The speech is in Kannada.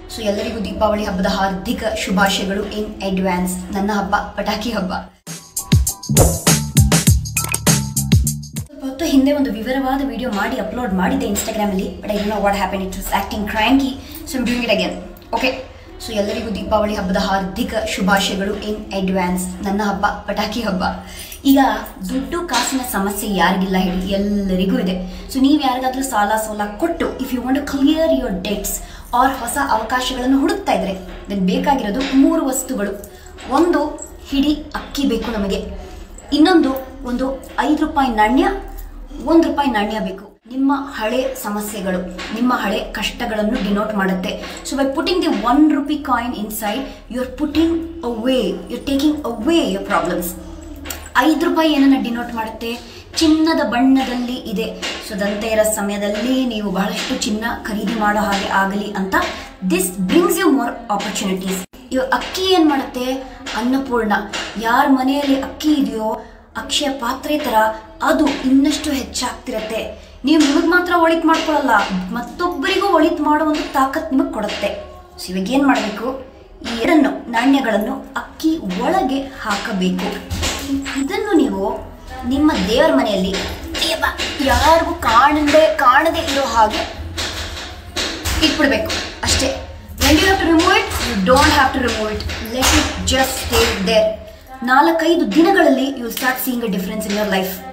ಸೊ ಎಲ್ಲರಿಗೂ ದೀಪಾವಳಿ ಹಬ್ಬದ ಹಾರ್ದಿಕ ಶುಭಾಶಯಗಳು ಇನ್ ಅಡ್ವಾನ್ಸ್ ನನ್ನ ಹಬ್ಬ ಪಟಾಕಿ ಹಬ್ಬ ಸ್ವಲ್ಪ ಹೊತ್ತು ಹಿಂದೆ ಒಂದು ವಿವರವಾದ ವಿಡಿಯೋ ಮಾಡಿ ಅಪ್ಲೋಡ್ ಮಾಡಿದ್ದೆ ಇನ್ಸ್ಟಾಗ್ರಾಮಲ್ಲಿ but I know what happen it was acting cranky so I'm doing it again okay so ಎಲ್ಲರಿಗೂ ದೀಪಾವಳಿ ಹಬ್ಬದ ಹಾರ್ದಿಕ ಶುಭಾಶಯಗಳು ಇನ್ ಅಡ್ವಾನ್ಸ್ ನನ್ನ ಹಬ್ಬ ಪಟಾಕಿ ಹಬ್ಬ ಈಗ ದುಡ್ಡು ಕಾಸಿನ ಸಮಸ್ಯೆ ಯಾರಿಗಿಲ್ಲ ಹೇಳಿ ಎಲ್ಲರಿಗೂ ಇದೆ ಸೊ ನೀವು ಯಾರಿಗಾದ್ರೂ ಸಾಲ ಸೋಲ ಕೊಟ್ಟು if you want clear your debts or ಹೊಸ ಅವಕಾಶಗಳನ್ನು ಹುಡುಕ್ತಾ ಇದ್ರೆ ದೆನ್ ಬೇಕಾಗಿರೋದು ಮೂರು ವಸ್ತುಗಳು ಒಂದು ಹಿಡಿ ಅಕ್ಕಿ ಬೇಕು ನಮಗೆ ಇನ್ನೊಂದು ಒಂದು ಐದು ರೂಪಾಯಿ ನಾಣ್ಯ ಒಂದು ರೂಪಾಯಿ ನಾಣ್ಯ ಬೇಕು ನಿಮ್ಮ ಹಳೆ ಸಮಸ್ಯೆಗಳು ನಿಮ್ಮ ಹಳೆ ಕಷ್ಟಗಳನ್ನು ಡಿನೋಟ್ ಮಾಡುತ್ತೆ so by putting the one rupee coin inside you are putting away you are taking away your problems ಐದು ರೂಪಾಯಿ ಏನನ್ನ ಡಿನೋಟ್ ಮಾಡುತ್ತೆ ಚಿನ್ನದ ಬಣ್ಣದಲ್ಲಿ ಇದೆ ಸೊ ದಂತೆಯರ ಸಮಯದಲ್ಲಿ ನೀವು ಬಹಳಷ್ಟು ಚಿನ್ನ ಖರೀದಿ ಮಾಡೋ ಹಾಗೆ ಆಗಲಿ ಅಂತ this brings you more opportunities ಇವಾಗ ಅಕ್ಕಿ ಏನ್ ಮಾಡುತ್ತೆ ಅನ್ನಪೂರ್ಣ ಯಾರ ಮನೆಯಲ್ಲಿ ಅಕ್ಕಿ ಇದೆಯೋ ಅಕ್ಷಯ ಪಾತ್ರೆ ತರ ಅದು ಇನ್ನಷ್ಟು ಹೆಚ್ಚಾಗ್ತಿರತ್ತೆ ನೀವು ನಿಮಗೆ ಮಾತ್ರ ಒಳಿತ್ ಮಾಡ್ಕೊಳ್ಳಲ್ಲ ಮತ್ತೊಬ್ಬರಿಗೂ ಒಳಿತ್ ಮಾಡೋ ಒಂದು ತಾಕತ್ ನಿಮಗೆ ಕೊಡುತ್ತೆ ಸೊ ಇವಾಗ ಏನ್ ಮಾಡಬೇಕು ಈ ಎರಡನ್ನು ನಾಣ್ಯಗಳನ್ನು ಅಕ್ಕಿ ಒಳಗೆ ಹಾಕಬೇಕು ಇದನ್ನು ನೀವು ನಿಮ್ಮ ದೇವರ ಮನೆಯಲ್ಲಿ ಅಯ್ಯಪ್ಪ, ಯಾರಿಗೂ ಕಾಣದೆ ಕಾಣದೆ ಇರೋ ಹಾಗೆ ಇಟ್ಬಿಡ್ಬೇಕು ಅಷ್ಟೇ when you have to remove it you don't have to remove it let it just stay there ನಾಲ್ಕೈದು ದಿನಗಳಲ್ಲಿ you start seeing a difference in your life